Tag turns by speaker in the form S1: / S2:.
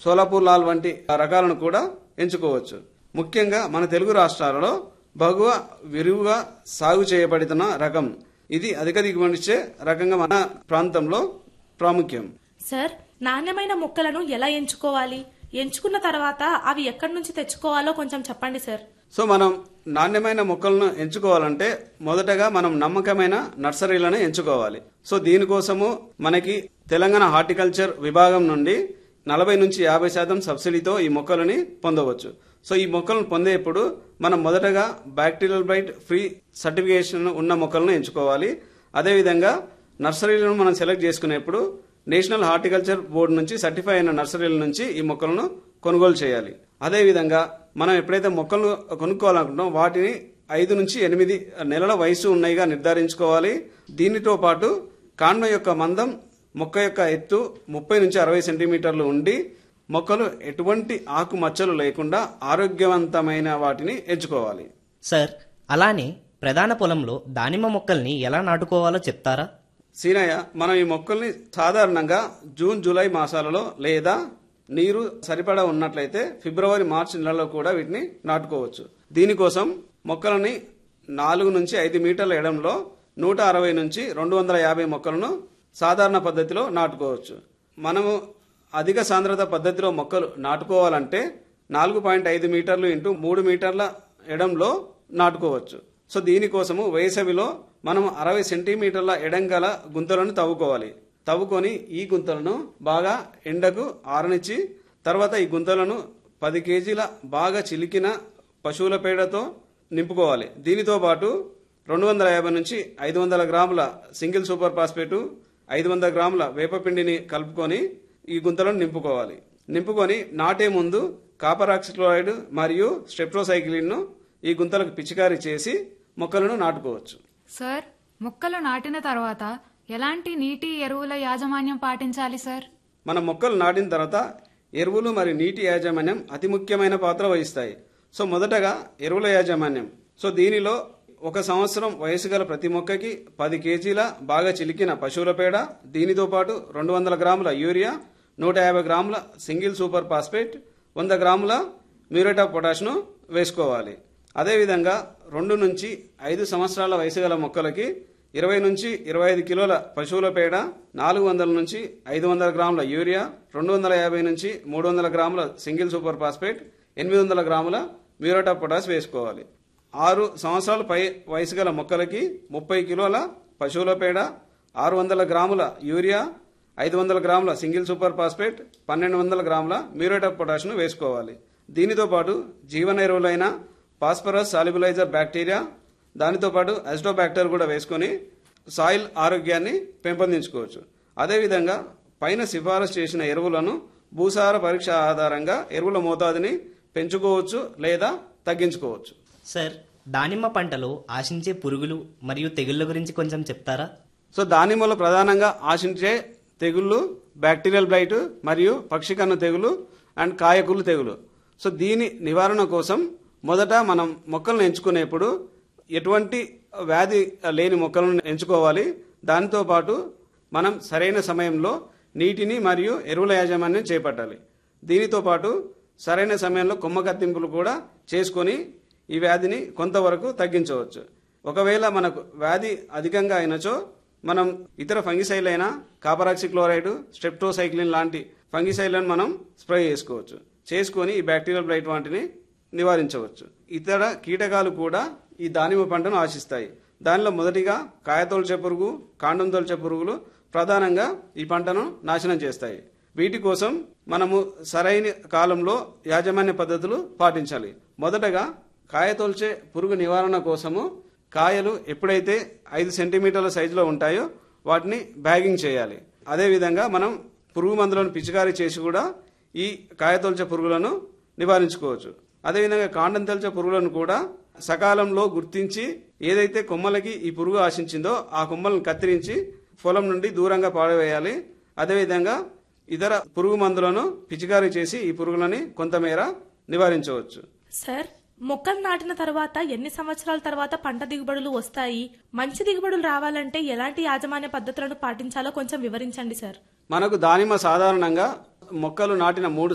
S1: సోలాపూర్ లాల్ వంటి రకాలను కూడా ఎంచుకోవచ్చు ముఖ్యంగా మన తెలుగు రాష్ట్రాలలో బహువ విరివిగా సాగు చేయబడుతున్న రకం ఇది అధిక దిగుబడిచ్చే రకంగా మన ప్రాంతంలో ప్రాముఖ్యం
S2: సార్ నాణ్యమైన మొక్కలను ఎలా ఎంచుకోవాలి ఎంచుకున్న తర్వాత అవి ఎక్కడి నుంచి తెచ్చుకోవాలో కొంచెం చెప్పండి సార్
S1: సో మనం నాణ్యమైన మొక్కలను ఎంచుకోవాలంటే మొదటగా మనం నమ్మకమైన నర్సరీలను ఎంచుకోవాలి సో దీనికోసము మనకి తెలంగాణ హార్టికల్చర్ విభాగం నుండి నలభై నుంచి యాభై శాతం సబ్సిడీతో ఈ మొక్కలని పొందవచ్చు సో ఈ మొక్కలను పొందేప్పుడు మనం మొదటగా బ్యాక్టీరియల్ బైట్ ఫ్రీ సర్టిఫికేషన్ ఉన్న మొక్కలను ఎంచుకోవాలి అదేవిధంగా నర్సరీలను మనం సెలెక్ట్ చేసుకునేప్పుడు నేషనల్ హార్టికల్చర్ బోర్డు నుంచి సర్టిఫై అయిన నర్సరీల నుంచి ఈ మొక్కలను కొనుగోలు చేయాలి అదేవిధంగా మనం ఎప్పుడైతే మొక్కలు కొనుక్కోవాలనుకుంటామో వాటిని ఐదు నుంచి ఎనిమిది నెలల వయసు ఉన్నాయిగా నిర్ధారించుకోవాలి దీనితో పాటు కాండం యొక్క మందం మొక్క యొక్క ఎత్తు ముప్పై నుంచి అరవై సెంటీమీటర్లు ఉండి మొక్కలు ఎటువంటి ఆకు మచ్చలు లేకుండా ఆరోగ్యవంతమైన వాటిని ఎంచుకోవాలి
S3: సార్ అలానే ప్రధాన పొలంలో దానిమ్మ మొక్కల్ని ఎలా నాటుకోవాలో చెప్తారా
S1: సీనయ్య మనం ఈ మొక్కల్ని సాధారణంగా జూన్ జూలై మాసాలలో లేదా నీరు సరిపడా ఉన్నట్లయితే ఫిబ్రవరి మార్చి నెలలో కూడా వీటిని నాటుకోవచ్చు దీనికోసం మొక్కలని నాలుగు నుంచి ఐదు మీటర్ల ఎడంలో నూట అరవై నుంచి రెండు వందల యాభై మొక్కలను సాధారణ పద్ధతిలో నాటుకోవచ్చు మనము అధిక సాంద్రత పద్ధతిలో మొక్కలు నాటుకోవాలంటే నాలుగు పాయింట్ ఐదు మీటర్లు ఇంటూ మూడు మీటర్ల ఎడంలో నాటుకోవచ్చు సో దీనికోసము వేసవిలో మనం అరవై సెంటీమీటర్ల ఎడంగల గుంతలను తవ్వుకోవాలి తవ్వుకొని ఈ గుంతలను బాగా ఎండకు ఆరనిచ్చి తర్వాత ఈ గుంతలను పది కేజీల బాగా చిలికిన పశువుల పేడతో నింపుకోవాలి దీనితో పాటు రెండు వందల యాభై నుంచి ఐదు వందల గ్రాముల సింగిల్ సూపర్ ఫాస్ఫేటు ఐదు వందల గ్రాముల వేపపిండిని కలుపుకొని ఈ గుంతలను నింపుకోవాలి నింపుకొని నాటే ముందు కాపర్ ఆక్సిక్లోరైడ్ మరియు స్టెప్ట్రోసైక్లిన్ను ఈ గుంతలకు పిచికారీ చేసి మొక్కలను నాటుకోవచ్చు
S4: సార్ మొక్కలు నాటిన తర్వాత ఎలాంటి నీటి ఎరువుల యాజమాన్యం పాటించాలి సార్
S1: మన మొక్కలు నాటిన తర్వాత ఎరువులు మరియు నీటి యాజమాన్యం అతి ముఖ్యమైన పాత్ర వహిస్తాయి సో మొదటగా ఎరువుల యాజమాన్యం సో దీనిలో ఒక సంవత్సరం వయసు గల ప్రతి మొక్కకి పది కేజీల బాగా చిలికిన పశువుల పేడ దీనితో పాటు రెండు వందల గ్రాముల యూరియా నూట యాభై గ్రాముల సింగిల్ సూపర్ ఫాస్ఫేట్ వంద గ్రాముల మ్యూరేట్ ఆఫ్ పొటాష్ను వేసుకోవాలి అదేవిధంగా రెండు నుంచి ఐదు సంవత్సరాల వయసు గల మొక్కలకి ఇరవై నుంచి ఇరవై ఐదు కిలోల పశువుల పేడ నాలుగు వందల నుంచి ఐదు వందల గ్రాముల యూరియా రెండు వందల యాభై నుంచి మూడు వందల గ్రాముల సింగిల్ సూపర్ ఫాస్ఫేట్ ఎనిమిది వందల గ్రాముల మ్యూరేట్ ఆఫ్ పొటాష్ వేసుకోవాలి ఆరు సంవత్సరాల పై వయసు గల మొక్కలకి ముప్పై కిలోల పశువుల పేడ ఆరు వందల గ్రాముల యూరియా ఐదు వందల గ్రాముల సింగిల్ సూపర్ ఫాస్ఫేట్ పన్నెండు వందల గ్రాముల మ్యూరేట్ ఆఫ్ పొటాష్ను వేసుకోవాలి దీనితో పాటు జీవన ఎరువులైన ఫాస్ఫరస్ సాలిబులైజర్ బ్యాక్టీరియా దానితో పాటు అజిటోబ్యాక్టర్ కూడా వేసుకొని సాయిల్ ఆరోగ్యాన్ని పెంపొందించుకోవచ్చు అదేవిధంగా పైన సిఫారసు చేసిన ఎరువులను భూసార పరీక్ష ఆధారంగా ఎరువుల మోతాదుని పెంచుకోవచ్చు లేదా తగ్గించుకోవచ్చు
S3: సార్ దానిమ్మ పంటలో ఆశించే పురుగులు మరియు తెగుళ్ళ గురించి కొంచెం చెప్తారా
S1: సో దానిమ్మలో ప్రధానంగా ఆశించే తెగుళ్ళు బ్యాక్టీరియల్ బ్లైట్ మరియు పక్షికన్ను తెగులు అండ్ కాయకులు తెగులు సో దీని నివారణ కోసం మొదట మనం మొక్కలను ఎంచుకునేప్పుడు ఎటువంటి వ్యాధి లేని మొక్కలను ఎంచుకోవాలి దానితో పాటు మనం సరైన సమయంలో నీటిని మరియు ఎరువుల యాజమాన్యం చేపట్టాలి దీనితో పాటు సరైన సమయంలో కొమ్మ కత్తింపులు కూడా చేసుకొని ఈ వ్యాధిని కొంతవరకు తగ్గించవచ్చు ఒకవేళ మనకు వ్యాధి అధికంగా అయినచో మనం ఇతర ఫంగిసైల్ అయిన కాపరాక్సి క్లోరైడ్ స్ట్రెప్టోసైక్లిన్ లాంటి ఫంగిసైలను మనం స్ప్రే చేసుకోవచ్చు చేసుకొని ఈ బ్యాక్టీరియల్ బ్లైట్ వాటిని నివారించవచ్చు ఇతర కీటకాలు కూడా ఈ దానిమ్మ పంటను ఆశిస్తాయి దానిలో మొదటిగా కాయతోల్చే పురుగు కాండం తొలచే పురుగులు ప్రధానంగా ఈ పంటను నాశనం చేస్తాయి వీటి కోసం మనము సరైన కాలంలో యాజమాన్య పద్ధతులు పాటించాలి మొదటగా కాయతోల్చే పురుగు నివారణ కోసము కాయలు ఎప్పుడైతే ఐదు సెంటీమీటర్ల సైజులో ఉంటాయో వాటిని బ్యాగింగ్ చేయాలి అదేవిధంగా మనం పురుగు మందులను పిచికారీ చేసి కూడా ఈ కాయతొలచే పురుగులను నివారించుకోవచ్చు అదేవిధంగా కాండం తెల్చే పురుగులను కూడా సకాలంలో గుర్తించి ఏదైతే కొమ్మలకి ఈ పురుగు ఆశించిందో ఆ కొమ్మలను కత్తిరించి పొలం నుండి దూరంగా పాడవేయాలి అదేవిధంగా ఇతర పురుగు మందులను పిచికారీ చేసి ఈ పురుగులని కొంతమేర నివారించవచ్చు
S2: సార్ మొక్కలు నాటిన తర్వాత ఎన్ని సంవత్సరాల తర్వాత పంట దిగుబడులు వస్తాయి మంచి దిగుబడులు రావాలంటే ఎలాంటి యాజమాన్య పద్ధతులను పాటించాలో కొంచెం వివరించండి సార్
S1: మనకు దానిమ్మ సాధారణంగా మొక్కలు నాటిన మూడు